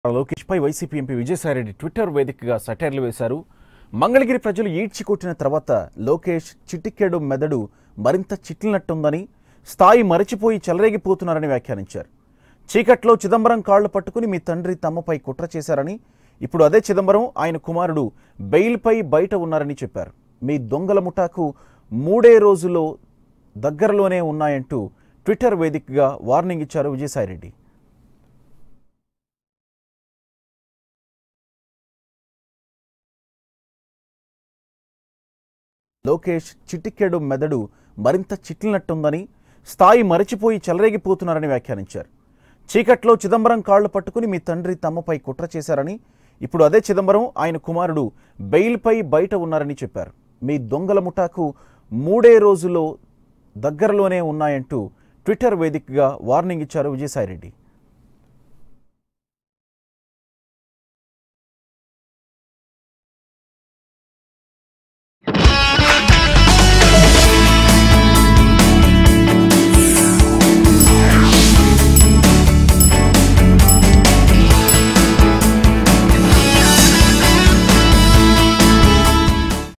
లోకేష్ పై YCP MP Vijayasai Reddy Twitter వేదికగా సటైర్లు వేశారు మంగళగిరి ప్రజలు ఈడ్చి కొట్టిన తర్వాత లోకేష్ చిటికెడు మెదడు మరింత చిట్లినట్టుందని స్థాయి మరచిపోయి చెలరేగిపోతున్నారని వ్యాఖ్యానించారు చీకట్లో చిదంబరం కాళ్లు పట్టుకుని మీ తండ్రి తమపై కుట్ర చేశారని ఇప్పుడు అదే చిదంబరం ఆయన కుమారుడు బెయిల్పై బయట ఉన్నారని చెప్పారు మీ దొంగల ముఠాకు మూడే రోజుల్లో దగ్గరలోనే ఉన్నాయంటూ ట్విట్టర్ వేదికగా వార్నింగ్ ఇచ్చారు విజయసాయిరెడ్డి లోకేష్ చిటికెడు మెదడు మరింత చిట్లినట్టుందని స్థాయి మరచిపోయి చెలరేగిపోతున్నారని వ్యాఖ్యానించారు చీకట్లో చిదంబరం కాళ్లు పట్టుకుని మీ తండ్రి తమపై కుట్ర చేశారని ఇప్పుడు అదే చిదంబరం ఆయన కుమారుడు బెయిల్పై బయట ఉన్నారని చెప్పారు మీ దొంగల ముఠాకు మూడే రోజుల్లో దగ్గరలోనే ఉన్నాయంటూ ట్విట్టర్ వేదికగా వార్నింగ్ ఇచ్చారు విజయసాయిరెడ్డి